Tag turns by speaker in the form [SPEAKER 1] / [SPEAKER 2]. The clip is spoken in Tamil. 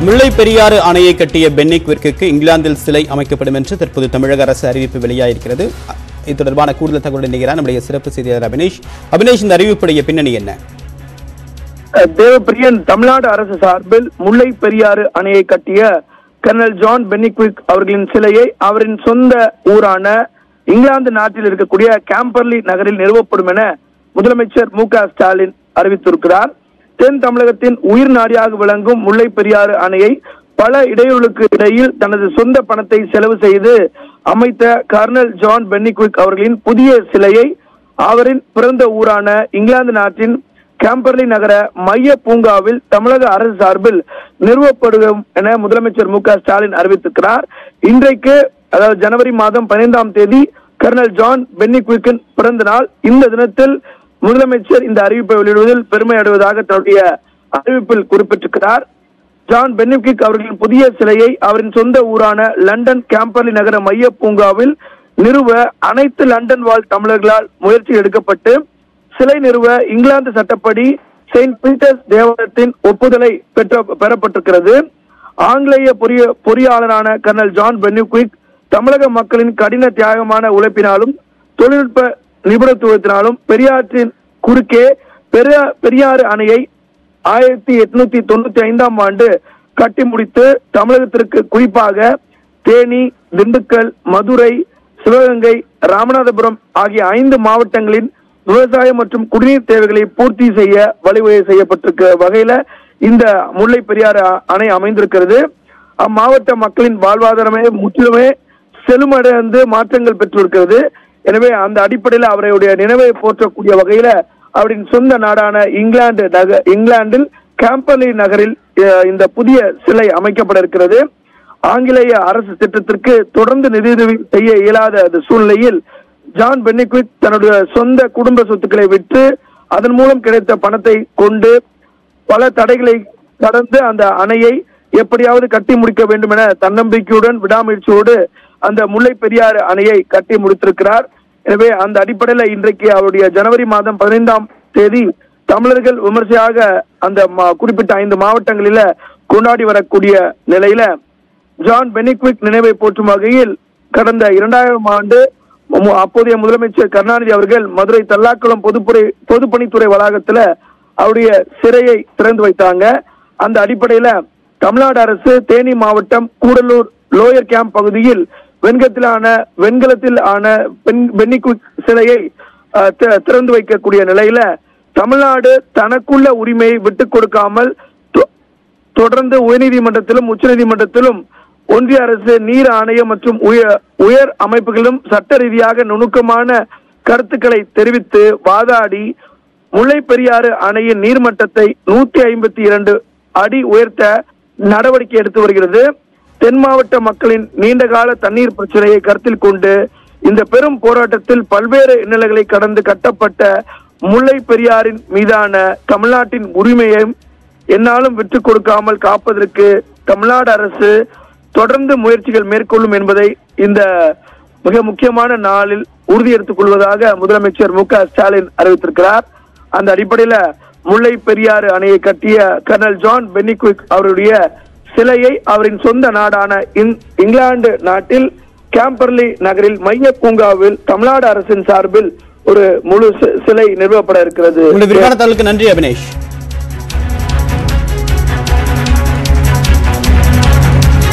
[SPEAKER 1] முல்லை பெரியாறு அணையை கட்டிய பென்னிக்விற்கு இங்கிலாந்தில் சிலை அமைக்கப்படும் என்று தற்போது தமிழக அரசு அறிவிப்பு வெளியாயிருக்கிறது இது தொடர்பான கூடுதல் தகவல் நிகழ்கிறார் நம்முடைய சிறப்பு செய்தியாளர் அபினேஷ் அபினேஷ் இந்த அறிவிப்புடைய பின்னணி என்ன
[SPEAKER 2] தேவப்பிரியன் தமிழ்நாடு அரசு சார்பில் முல்லை பெரியாறு அணையை கட்டிய கர்னல் ஜான் பென்னிக்விக் அவர்களின் சிலையை அவரின் சொந்த ஊரான இங்கிலாந்து நாட்டில் இருக்கக்கூடிய கேம்பர்லி நகரில் நிறுவப்படும் என முதலமைச்சர் மு க ஸ்டாலின் அறிவித்திருக்கிறார் தென் தமிழகத்தின் உயிர் நாடியாக விளங்கும் முல்லை பெரியாறு அணையை பல இடையூறுகளுக்கு இடையில் தனது சொந்த பணத்தை செலவு செய்து அமைத்த கர்னல் ஜான் பென்னிக்விக் அவர்களின் புதிய சிலையை அவரின் பிறந்த ஊரான இங்கிலாந்து நாட்டின் கேம்பர்லி நகர மைய பூங்காவில் தமிழக அரசு சார்பில் நிறுவப்படும் என முதலமைச்சர் மு க ஸ்டாலின் அறிவித்திருக்கிறார் இன்றைக்கு அதாவது ஜனவரி மாதம் பதினைந்தாம் தேதி கர்னல் ஜான் பென்னிக்விக்கின் பிறந்த நாள் இந்த தினத்தில் முதலமைச்சர் இந்த அறிவிப்பை வெளியிடுவதில் பெருமை அடைவதாக தன்னுடைய அறிவிப்பில் குறிப்பிட்டிருக்கிறார் ஜான் பென்னிக்விக் அவர்களின் புதிய சிலையை அவரின் சொந்த ஊரான லண்டன் கேம்பர்லி நகர மைய பூங்காவில் நிறுவ அனைத்து லண்டன் வாழ் தமிழர்களால் முயற்சி எடுக்கப்பட்டு சிலை நிறுவ இங்கிலாந்து சட்டப்படி செயின்ட் பீட்டர்ஸ் தேவாலயத்தின் ஒப்புதலை பெற்ற பெறப்பட்டிருக்கிறது ஆங்கிலேய பொறிய பொறியாளரான கர்னல் ஜான் பென்னிக்விக் தமிழக மக்களின் கடின தியாகமான உழைப்பினாலும் தொழில்நுட்ப நிபுணத்துவத்தினாலும் பெரியாற்றின் குறுக்கே பெரிய பெரியாறு அணையை ஆயிரத்தி எட்நூத்தி தொண்ணூத்தி ஐந்தாம் ஆண்டு கட்டி முடித்து தமிழகத்திற்கு குறிப்பாக தேனி திண்டுக்கல் மதுரை சிவகங்கை ராமநாதபுரம் ஆகிய ஐந்து மாவட்டங்களின் விவசாயம் மற்றும் குடிநீர் தேவைகளை பூர்த்தி செய்ய வழிவகை செய்யப்பட்டிருக்க வகையில இந்த முல்லை பெரியாறு அ- அணை அமைந்திருக்கிறது அம்மாவட்ட மக்களின் வாழ்வாதாரமே முற்றிலுமே செழுமடைந்து மாற்றங்கள் பெற்றிருக்கிறது எனவே அந்த அடிப்படையில் அவருடைய நினைவை போற்றக்கூடிய வகையில அவரின் சொந்த நாடான இங்கிலாந்து நக இங்கிலாந்தில் கேம்பர்லி நகரில் அஹ், இந்த புதிய சிலை அமைக்கப்பட இருக்கிறது ஆங்கிலேய அரசு திட்டத்திற்கு தொடர்ந்து நிதியுதவி செய்ய இயலாத அந்த சூழ்நிலையில் ஜான் பென்னிக்விக் தன்னுடைய சொந்த குடும்ப சொத்துக்களை விற்று அதன் மூலம் கிடைத்த பணத்தை கொண்டு பல தடைகளை கடந்து அந்த அணையை எப்படியாவது கட்டி முடிக்க வேண்டும் என தன்னம்பிக்கையுடன் விடாமுயற்சியோடு அந்த முல்லை பெரியாறு அணையை கட்டி முடித்திருக்கிறார் எனவே அந்த அடிப்படையில் இன்றைக்கு அவருடைய ஜனவரி மாதம் பதினைந்தாம் தேதி தமிழர்கள் விமர்சையாக அந்த மா- குறிப்பிட்ட ஐந்து மாவட்டங்களில கொண்டாடி வரக்கூடிய நிலையில ஜான் பெனிக்விக் நினைவை போற்றும் வகையில் கடந்த இரண்டாயிரம் ஆண்டு மு- அப்போதைய முதலமைச்சர் கருணாநிதி அவர்கள் மதுரை தல்லாக்குளம் பொதுப்புறை பொதுப்பணித்துறை வளாகத்துல அவருடைய சிறையை திறந்து வைத்தாங்க அந்த அடிப்படையில தமிழ்நாடு அரசு தேனி மாவட்டம் கூடலூர் லோயர் கேம்ப் பகுதியில் வெண்கலத்திலான வெண்கலத்தில் ஆன பென் பென்னிக்விக் சிலையை அஹ், தி- திறந்து வைக்கக்கூடிய நிலையில தமிழ்நாடு தனக்குள்ள உரிமையை விட்டுக் கொடுக்காமல் தொ- தொடர்ந்து உயர்நீதிமன்றத்திலும் உச்சநீதிமன்றத்திலும் ஒன்றிய அரசு நீர் ஆணையம் மற்றும் உயர் உயர் அமைப்புகளிலும் சட்ட ரீதியாக நுணுக்கமான கருத்துக்களை தெரிவித்து வாதாடி முல்லை பெரியாறு அணையின் நீர்மட்டத்தை நூத்தி ஐம்பத்தி இரண்டு அடி உயர்த்த நடவடிக்கை எடுத்து வருகிறது தென் மாவட்ட மக்களின் நீண்டகால தண்ணீர் பிரச்சனையை கருத்தில் கொண்டு இந்த பெரும் போராட்டத்தில் பல்வேறு இன்னல்களை கடந்து கட்டப்பட்ட முல்லை பெரியாரின் மீதான தமிழ்நாட்டின் உரிமையையும் என்னாலும் விட்டுக் கொடுக்காமல் காப்பதற்கு தமிழ்நாடு அரசு தொடர்ந்து முயற்சிகள் மேற்கொள்ளும் என்பதை இந்த மிக முக்கியமான நாளில் உறுதியெடுத்துக் கொள்வதாக முதலமைச்சர் மு க ஸ்டாலின் அறிவித்திருக்கிறார் அந்த அடிப்படையில முல்லை பெரியாறு அணையை கட்டிய கர்னல் ஜான் பென்னிக்விக் அவருடைய சிலையை அவரின் சொந்த நாடான இங்- இங்கிலாந்து நாட்டில் கேம்பர்லி நகரில் மைய பூங்காவில் தமிழ்நாடு அரசின் சார்பில் ஒரு முழு சி- சிலை நிறுவப்பட இருக்கிறது
[SPEAKER 1] உங்களுடைய விரிவான தகவலுக்கு நன்றி அபினேஷ்